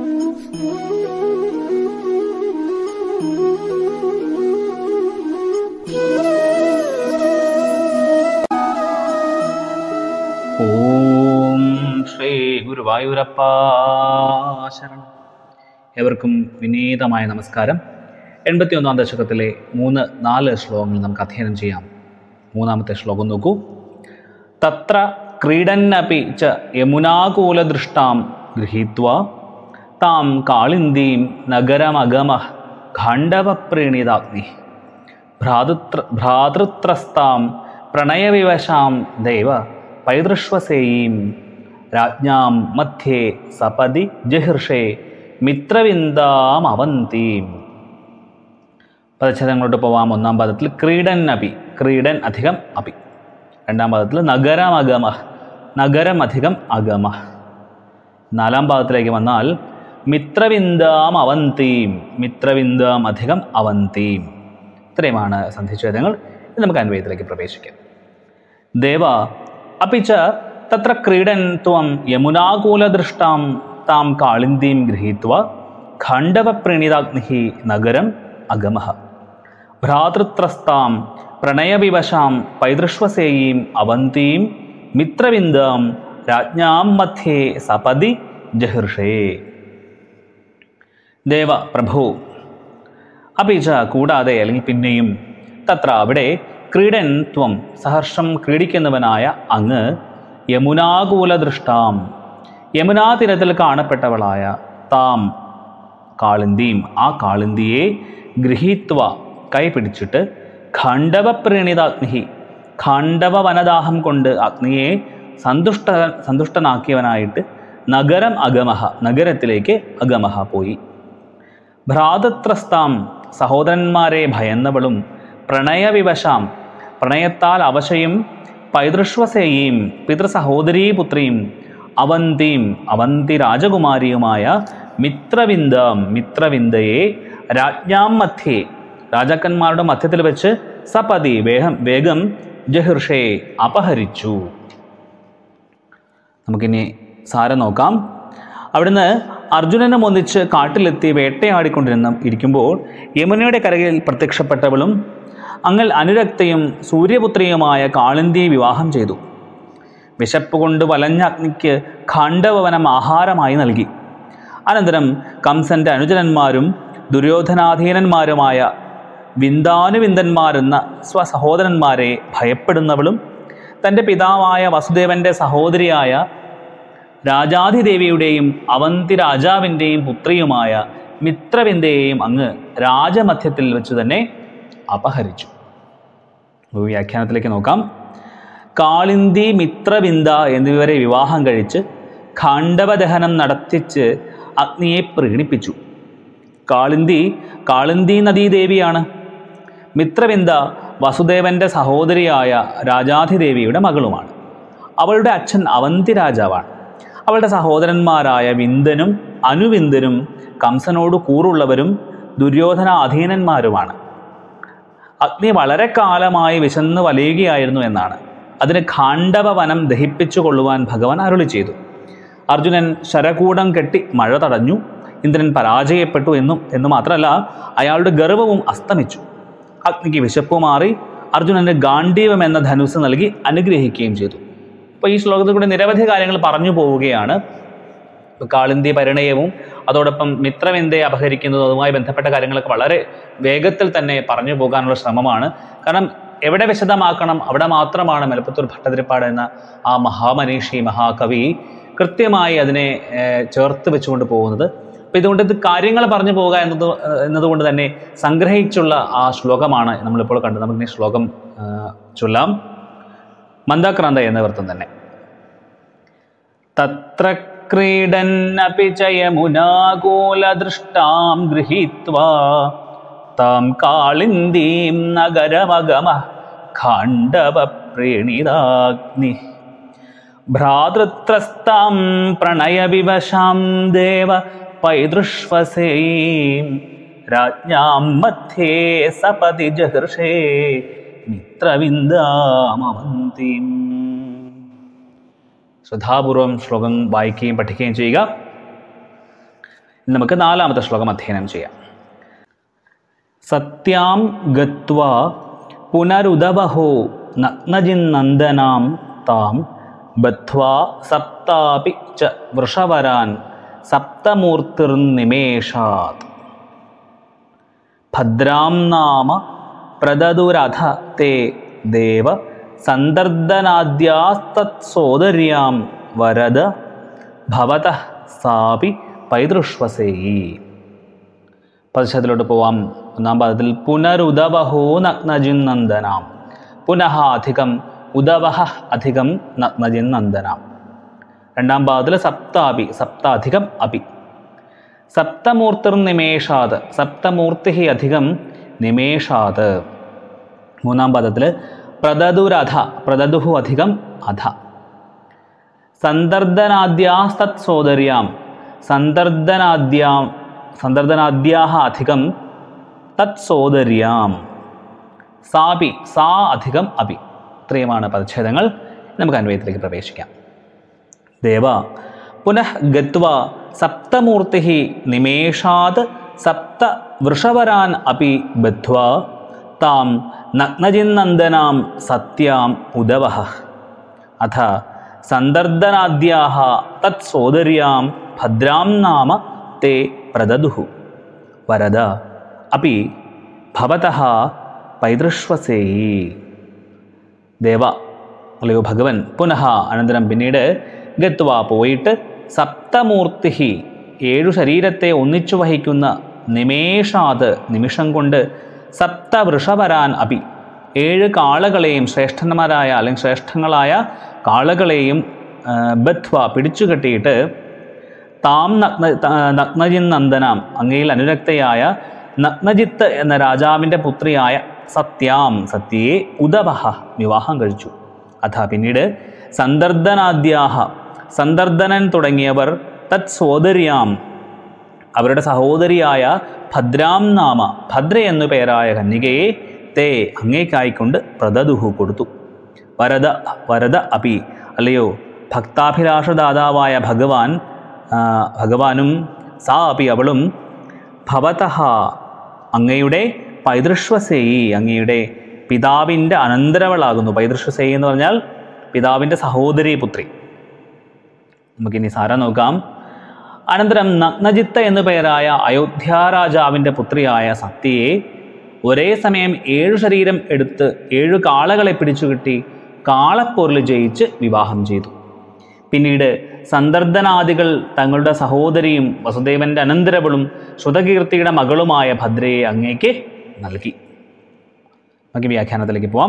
ഓം ശ്രീ ഗുരുവായൂരപ്പ ശരണം ഏവർക്കും വിനീതമായ നമസ്കാരം എൺപത്തിയൊന്നാം ദശകത്തിലെ മൂന്ന് നാല് ശ്ലോകങ്ങൾ നമുക്ക് അധ്യയനം ചെയ്യാം മൂന്നാമത്തെ ശ്ലോകം നോക്കൂ തത്ര ക്രീഡന്നപി ച യമുനാകൂലദൃഷ്ടാം ഗൃഹീത്വ താം കാളിന്ദീം നഗരമഗമ ഖണ്ഡവപ്രീണിതാഗ്നി ഭ്രാതൃത്ര ഭ്രാതൃത്രസ്താം പ്രണയവിവശാം ദൈവ പൈതൃഷ്വസേയീം രാജ്ഞാം മധ്യേ സപതി ജഹിർഷേ മിത്രവിന്ദാമവന്തീം പദച്ഛേദങ്ങളോട്ട് പോവാം ഒന്നാം പദത്തിൽ ക്രീഡൻ അപി ക്രീഡൻ അധികം അപി രണ്ടാം പദത്തിൽ നഗരമഗമ നഗരം അധികം അഗമ നാലാം പാദത്തിലേക്ക് വന്നാൽ മിത്രവിന്ദാം അവന്തീം മിത്രവിന്ദാം അധികം അവന്തീം ഇത്രയുമാണ് സന്ധിച്ഛേദങ്ങൾ ഇനി നമുക്ക് അന്വയത്തിലേക്ക് പ്രവേശിക്കാം ദേവ അപ്പിച്ച തത്ര ക്രീഡൻ ത്വം യമുനാകൂലദൃഷ്ടാം താം കാളിന്ദീം ഗൃഹീത്വ ഖണ്ഡവപ്രണീതാഗ്നി നഗരം അഗമഃ ഭ്രാതൃത്രസ്താം പ്രണയവിവശാം പൈതൃഷ്വസേയീം അവന്തീം മിത്രവിന്ദാം രാജ്ഞാം മധ്യേ സപതി ജഹിർഷേ ദേവ പ്രഭു അപിച കൂടാതെ അല്ലെങ്കിൽ പിന്നെയും തത്ര അവിടെ ക്രീഡൻ ത്വം സഹർഷം ക്രീഡിക്കുന്നവനായ അങ്ങ് യമുനാകൂലദൃഷ്ടാം യമുനാ തീരത്തിൽ കാണപ്പെട്ടവളായ താം കാളിന്തിയും ആ കാളിന്തിയെ ഗൃഹീത്വ കൈപിടിച്ചിട്ട് ഖണ്ഡവപ്രീണിതാഗ്നി ഖണ്ഡവ വനദാഹം കൊണ്ട് അഗ്നിയെ സന്തുഷ്ട സന്തുഷ്ടനാക്കിയവനായിട്ട് നഗരം അഗമഹ നഗരത്തിലേക്ക് അഗമഹ പോയി ഭ്രാതത്രസ്താം സഹോദരന്മാരെ ഭയന്നവളും പ്രണയവിവശാം പ്രണയത്താൽ അവശയും പൈതൃഷ്വസേയും പിതൃസഹോദരീപുത്രിയും അവന്തിയും അവന്തി രാജകുമാരിയുമായ മിത്രവിന്ദം മിത്രവിന്ദയെ രാജ്ഞാം മധ്യേ രാജാക്കന്മാരുടെ മധ്യത്തിൽ വെച്ച് സപതി വേഗം വേഗം ജഹിർഷേ അപഹരിച്ചു നമുക്കിനി സാരം നോക്കാം അവിടുന്ന് അർജുനനും ഒന്നിച്ച് കാട്ടിലെത്തി വേട്ടയാടിക്കൊണ്ടിരുന്ന ഇരിക്കുമ്പോൾ യമുനയുടെ കരയിൽ പ്രത്യക്ഷപ്പെട്ടവളും അങ്ങൾ അനുരക്തയും സൂര്യപുത്രിയുമായ കാളിന്തിയെ വിവാഹം ചെയ്തു വിശപ്പ് കൊണ്ട് വലഞ്ഞ അഗ്നിക്ക് ഖണ്ഡവനം ആഹാരമായി നൽകി അനന്തരം കംസന്റെ അനുജനന്മാരും ദുര്യോധനാധീനന്മാരുമായ വിന്ദാനുവിന്ദന്മാരെന്ന സ്വസഹോദരന്മാരെ ഭയപ്പെടുന്നവളും തൻ്റെ പിതാവായ വസുദേവന്റെ സഹോദരിയായ രാജാധിദേവിയുടെയും അവന്തി രാജാവിൻ്റെയും പുത്രിയുമായ മിത്രവിന്ദയെയും അങ്ങ് രാജമധ്യത്തിൽ വെച്ച് തന്നെ അപഹരിച്ചു ഒരു വ്യാഖ്യാനത്തിലേക്ക് നോക്കാം കാളിന്തി മിത്രവിന്ദ എന്നിവരെ വിവാഹം കഴിച്ച് ഖാണ്ഡവദഹനം നടത്തിച്ച് അഗ്നിയെ പ്രീണിപ്പിച്ചു കാളിന്തി കാളിന്തി നദീദേവിയാണ് മിത്രവിന്ദ വസുദേവന്റെ സഹോദരിയായ രാജാധിദേവിയുടെ മകളുമാണ് അവളുടെ അച്ഛൻ അവന്തി രാജാവാണ് അവളുടെ സഹോദരന്മാരായ വിന്ദനും അനുവിന്ദനും കംസനോട് കൂറുള്ളവരും ദുര്യോധന അധീനന്മാരുമാണ് അഗ്നി വളരെ കാലമായി വിശന്ന് വലയുകയായിരുന്നു എന്നാണ് അതിന് ഖാണ്ഡവ വനം ദഹിപ്പിച്ചു കൊള്ളുവാൻ ഭഗവാൻ അരുളി ചെയ്തു അർജുനൻ ശരകൂടം കെട്ടി മഴ തടഞ്ഞു ഇന്ദ്രൻ പരാജയപ്പെട്ടു എന്നും എന്ന് മാത്രമല്ല അയാളുടെ ഗർവവും അസ്തമിച്ചു അഗ്നിക്ക് വിശപ്പ് മാറി അർജുനന് ഗാണ്ഡീവം എന്ന ധനുസ് നൽകി അനുഗ്രഹിക്കുകയും ചെയ്തു അപ്പോൾ ഈ ശ്ലോകത്തിൽ കൂടെ നിരവധി കാര്യങ്ങൾ പറഞ്ഞു പോവുകയാണ് ഇപ്പോൾ കാളിന്തി പരിണയവും അതോടൊപ്പം മിത്രവിന്ദയെ അപഹരിക്കുന്നതും അതുമായി ബന്ധപ്പെട്ട കാര്യങ്ങളൊക്കെ വളരെ വേഗത്തിൽ തന്നെ പറഞ്ഞു പോകാനുള്ള ശ്രമമാണ് കാരണം എവിടെ വിശദമാക്കണം അവിടെ മാത്രമാണ് മെലപ്പത്തൂർ ഭട്ടതിരിപ്പാട് എന്ന ആ മഹാമനീഷി മഹാകവി കൃത്യമായി അതിനെ ഏർ, ചേർത്ത് വെച്ചുകൊണ്ട് പോകുന്നത് അപ്പം ഇതുകൊണ്ട് ഇത് കാര്യങ്ങൾ പറഞ്ഞു പോവുക എന്നത് എന്നതുകൊണ്ട് തന്നെ സംഗ്രഹിച്ചുള്ള ആ ശ്ലോകമാണ് നമ്മളിപ്പോൾ കണ്ടത് നമുക്ക് ഈ ശ്ലോകം ആ, ചൊല്ലാം മന്ദാക്രാന്ത എന്ന വൃത്തം തന്നെ തത്ര ക്രീഡന്നപി ച യമുനാകൂലദൃഷ്ടാം ഗൃഹീത്വാ താം കാളിന്ദീം നഗരമഗമ ഖാണ്ഡവ പ്രീണിതാഗ്നി ഭ്രാതൃത്രസ്താം പ്രണയവിവശാം ദേവ പൈതൃഷ്വസേയീം രാജ്ഞാം മധ്യേ സപതി ജഹർഷേ മിത്രവിന്ദാമവന്തീം ശ്രദ്ധാപൂർവം ശ്ലോകം വായിക്കുകയും പഠിക്കുകയും ചെയ്യുക ഇനി നമുക്ക് നാലാമത്തെ ശ്ലോകം അധ്യയനം ചെയ്യാം സത്യാം ഗത്വാ പുനരുദവഹോ നഗ്നജിന്നന്ദനാം താം ബദ്ധ്വാ സപ്താപി ച വൃഷവരാൻ സപ്തമൂർത്തിർനിമേഷാത് ഭദ്രാം നാമ പ്രദതുരഥ തേ ദേവ സന്ദർദനാദ്യാസ്തത്സോദര്യാം വരദ ഭവത സാപി പൈതൃഷ്വസേയി പദശത്തിലോട്ട് പോവാം ഒന്നാം പദത്തിൽ പുനരുദവഹോ നഗ്നജിന്നന്ദനാം പുനഃ അധികം ഉദവഹ അധികം നഗ്നജിന്നന്ദനാം രണ്ടാം പാദത്തിൽ സപ്താപി സപ്താധികം അപി സപ്തമൂർത്തിർ നിമേഷാത് സപ്തമൂർത്തി അധികം നിമേഷാത് മൂന്നാം പദത്തിൽ പ്രദതുരഥ പ്രദതുഹു അധികം അധ സന്ദർദനാദ്യാസ്തത് സോദര്യാം സന്ദർദനാദ്യാം സന്ദർദനാദ്യാഹ അധികം തത് സോദര്യാം സാപി സാ അധികം അപി ഇത്രയുമാണ് പദച്ഛേദങ്ങൾ നമുക്ക് അന്വയത്തിലേക്ക് പ്രവേശിക്കാം ദേവ പുനഃ ഗത്വ സപ്തമൂർത്തി നിമേഷാത് സപ്ത വൃഷവരാൻ അപി ബദ്ധ്വാ താം നഗ്നജിന്നന്ദനാം സത്യാം ഉദവഹ അഥ സന്ദർദനാദ്യാഹ തത് സോദര്യാം ഭദ്രാം നാമ തേ പ്രദദുഹു വരദ അപി ഭവതഃ പൈതൃഷ്വസേയി ദേവ അല്ലയോ ഭഗവൻ പുനഃ അനന്തരം പിന്നീട് ഗത്വ പോയിട്ട് സപ്തമൂർത്തി ഏഴു ശരീരത്തെ ഒന്നിച്ചു വഹിക്കുന്ന നിമേഷാത് നിമിഷം കൊണ്ട് സപ്തവൃഷവരാൻ അപി ഏഴ് കാളകളെയും ശ്രേഷ്ഠന്മാരായ അല്ലെങ്കിൽ ശ്രേഷ്ഠങ്ങളായ കാളകളെയും ആ, ബദ്ധ്വ പിടിച്ചു കെട്ടിയിട്ട് താം നഗ്ന ത- നഗ്നജിൻ നന്ദനാം അങ്ങയിൽ അനുരക്തയായ നഗ്നജിത്ത് എന്ന രാജാവിൻ്റെ പുത്രിയായ സത്യാം സത്യയെ ഉദവഹ വിവാഹം കഴിച്ചു അഥ പിന്നീട് സന്ദർദനാദ്യാഹ സന്ദർദനൻ തുടങ്ങിയവർ തത് സോദര്യാം അവരുടെ സഹോദരിയായ ഭദ്രാം നാമ ഭദ്ര എന്നു പേരായ കന്യകയെ തേ അങ്ങേക്കായിക്കൊണ്ട് പ്രദദുഹു കൊടുത്തു വരദ വരദ അപി അല്ലയോ ഭക്താഭിലാഷദാതാവായ ഭഗവാൻ ആ, ഭഗവാനും സാ അപി അവളും ഭവതഹ അങ്ങയുടെ പൈതൃഷ്വസേയി അങ്ങയുടെ പിതാവിൻ്റെ അനന്തരവളാകുന്നു പൈതൃഷ്വസേയി എന്ന് പറഞ്ഞാൽ പിതാവിൻ്റെ സഹോദരി പുത്രി നമുക്കിനി സാരം നോക്കാം അനന്തരം നഗ്നജിത്ത എന്നു പേരായ അയോധ്യാരാജാവിൻ്റെ പുത്രിയായ സത്യയെ ഒരേ സമയം ഏഴു ശരീരം എടുത്ത് ഏഴു കാളകളെ പിടിച്ചുകിട്ടി കാളപ്പോരിൽ ജയിച്ച് വിവാഹം ചെയ്തു പിന്നീട് സന്ദർദനാദികൾ തങ്ങളുടെ സഹോദരിയും വസുദേവന്റെ അനന്തരവളും ശ്രുതകീർത്തിയുടെ മകളുമായ ഭദ്രയെ അങ്ങേക്ക് നൽകി നമുക്ക് വ്യാഖ്യാനത്തിലേക്ക് പോവാം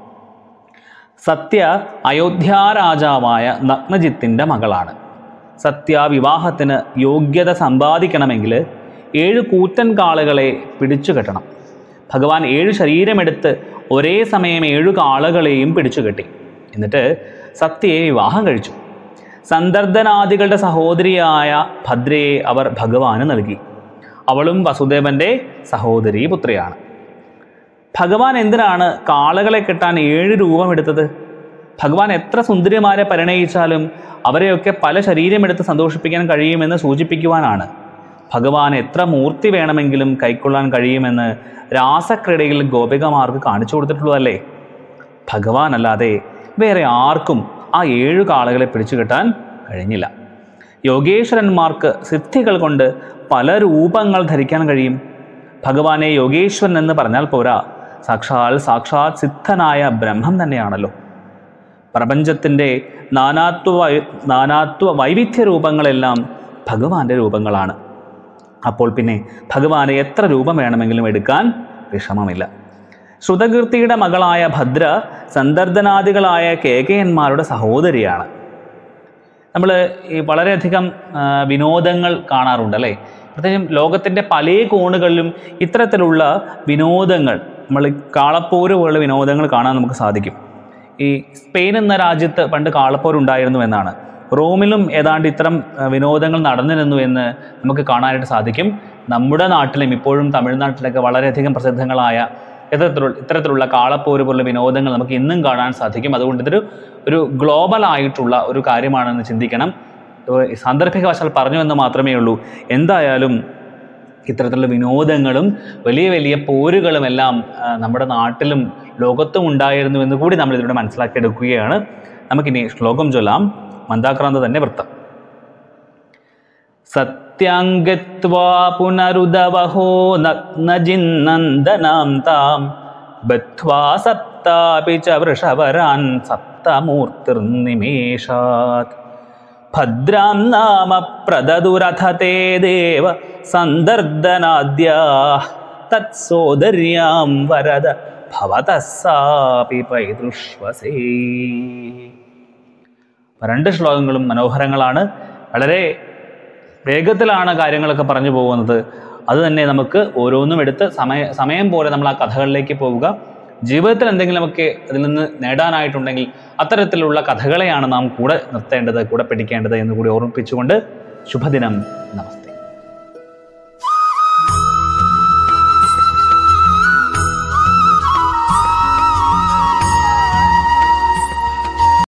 സത്യ അയോധ്യാരാജാവായ നഗ്നജിത്തിൻ്റെ മകളാണ് സത്യ വിവാഹത്തിന് യോഗ്യത സമ്പാദിക്കണമെങ്കിൽ ഏഴ് കൂറ്റൻ കാളുകളെ പിടിച്ചു കെട്ടണം ഭഗവാൻ ഏഴ് ശരീരമെടുത്ത് ഒരേ സമയം ഏഴു കാളകളെയും പിടിച്ചു കെട്ടി എന്നിട്ട് സത്യയെ വിവാഹം കഴിച്ചു സന്ദർദനാദികളുടെ സഹോദരിയായ ഭദ്രയെ അവർ ഭഗവാന് നൽകി അവളും വസുദേവന്റെ സഹോദരി പുത്രിയാണ് ഭഗവാൻ എന്തിനാണ് കാളകളെ കെട്ടാൻ ഏഴ് രൂപമെടുത്തത് ഭഗവാൻ എത്ര സുന്ദരിമാരെ പരിണയിച്ചാലും അവരെയൊക്കെ പല ശരീരമെടുത്ത് സന്തോഷിപ്പിക്കാൻ കഴിയുമെന്ന് സൂചിപ്പിക്കുവാനാണ് ഭഗവാൻ എത്ര മൂർത്തി വേണമെങ്കിലും കൈക്കൊള്ളാൻ കഴിയുമെന്ന് രാസക്രീഡയിൽ ഗോപികമാർക്ക് കാണിച്ചു കൊടുത്തിട്ടുള്ളതല്ലേ ഭഗവാൻ അല്ലാതെ വേറെ ആർക്കും ആ ഏഴു കാളകളെ പിടിച്ചു കെട്ടാൻ കഴിഞ്ഞില്ല യോഗേശ്വരന്മാർക്ക് സിദ്ധികൾ കൊണ്ട് പല രൂപങ്ങൾ ധരിക്കാൻ കഴിയും ഭഗവാനെ യോഗേശ്വരൻ എന്ന് പറഞ്ഞാൽ പോരാ സാക്ഷാൽ സാക്ഷാത് സിദ്ധനായ ബ്രഹ്മം തന്നെയാണല്ലോ പ്രപഞ്ചത്തിൻ്റെ നാനാത്വ വൈ- നാനാത്വ വൈവിധ്യ രൂപങ്ങളെല്ലാം ഭഗവാന്റെ രൂപങ്ങളാണ് അപ്പോൾ പിന്നെ ഭഗവാനെ എത്ര രൂപം വേണമെങ്കിലും എടുക്കാൻ വിഷമമില്ല ശ്രുതകീർത്തിയുടെ മകളായ ഭദ്ര സന്ദർദനാദികളായ കേകയന്മാരുടെ സഹോദരിയാണ് നമ്മൾ ഈ വളരെയധികം ആ, വിനോദങ്ങൾ കാണാറുണ്ട് അല്ലേ പ്രത്യേകിച്ചും ലോകത്തിൻ്റെ പല കോണുകളിലും ഇത്തരത്തിലുള്ള വിനോദങ്ങൾ നമ്മൾ ഈ കാളപ്പോര് പോലുള്ള വിനോദങ്ങൾ കാണാൻ നമുക്ക് സാധിക്കും ഈ സ്പെയിൻ എന്ന രാജ്യത്ത് പണ്ട് കാളപ്പോരുണ്ടായിരുന്നു എന്നാണ് റോമിലും ഏതാണ്ട് ഇത്തരം ആ, വിനോദങ്ങൾ നടന്നിരുന്നു എന്ന് നമുക്ക് കാണാനായിട്ട് സാധിക്കും നമ്മുടെ നാട്ടിലും ഇപ്പോഴും തമിഴ്നാട്ടിലൊക്കെ വളരെയധികം പ്രസിദ്ധങ്ങളായ ഇത്തരത്തിലുള്ള ഇത്തരത്തിലുള്ള കാളപ്പോര് പോലുള്ള വിനോദങ്ങൾ നമുക്ക് ഇന്നും കാണാൻ സാധിക്കും അതുകൊണ്ട് ഇതൊരു ഒരു ഗ്ലോബൽ ആയിട്ടുള്ള ഒരു കാര്യമാണെന്ന് ചിന്തിക്കണം ഇപ്പോൾ സാന്ദർഭികവശാൽ പറഞ്ഞു എന്ന് മാത്രമേ ഉള്ളൂ എന്തായാലും ഇത്തരത്തിലുള്ള വിനോദങ്ങളും വലിയ വലിയ പോരുകളും എല്ലാം ആ, നമ്മുടെ നാട്ടിലും ലോകത്തും ഉണ്ടായിരുന്നു എന്ന് കൂടി നമ്മൾ ഇതിലൂടെ മനസ്സിലാക്കിയെടുക്കുകയാണ് നമുക്കിനി ശ്ലോകം ചൊല്ലാം മന്ദാക്രാന്ത തന്നെ വൃത്തം സത്യാംഗത്വാ പുനരുദവഹോ നഗ്നജിന്നന്ദനാം താം ബദ്ധ്വാ സപ്താപി ച വൃഷവരാൻ സപ്തമൂർത്തിർനിമേഷാത് ഭദ്രാം നാമ പ്രദതുരഥ തേ ദേവ സന്ദർദനാദ്യാ തത്സോദര്യാം വരദ ഭവതഃ സാപി പൈതൃഷ്വസേ അപ്പൊ രണ്ട് ശ്ലോകങ്ങളും മനോഹരങ്ങളാണ് വളരെ വേഗത്തിലാണ് കാര്യങ്ങളൊക്കെ പറഞ്ഞു പോകുന്നത് അത് തന്നെ നമുക്ക് ഓരോന്നും എടുത്ത് സമയ സമയം പോലെ നമ്മൾ ആ കഥകളിലേക്ക് പോവുക ജീവിതത്തിൽ എന്തെങ്കിലുമൊക്കെ അതിൽ നിന്ന് നേടാനായിട്ടുണ്ടെങ്കിൽ അത്തരത്തിലുള്ള കഥകളെയാണ് നാം കൂടെ നിർത്തേണ്ടത് കൂടെ പഠിക്കേണ്ടത് എന്ന് കൂടി ഓർമ്മിപ്പിച്ചുകൊണ്ട് ശുഭദിനം നമസ്തേ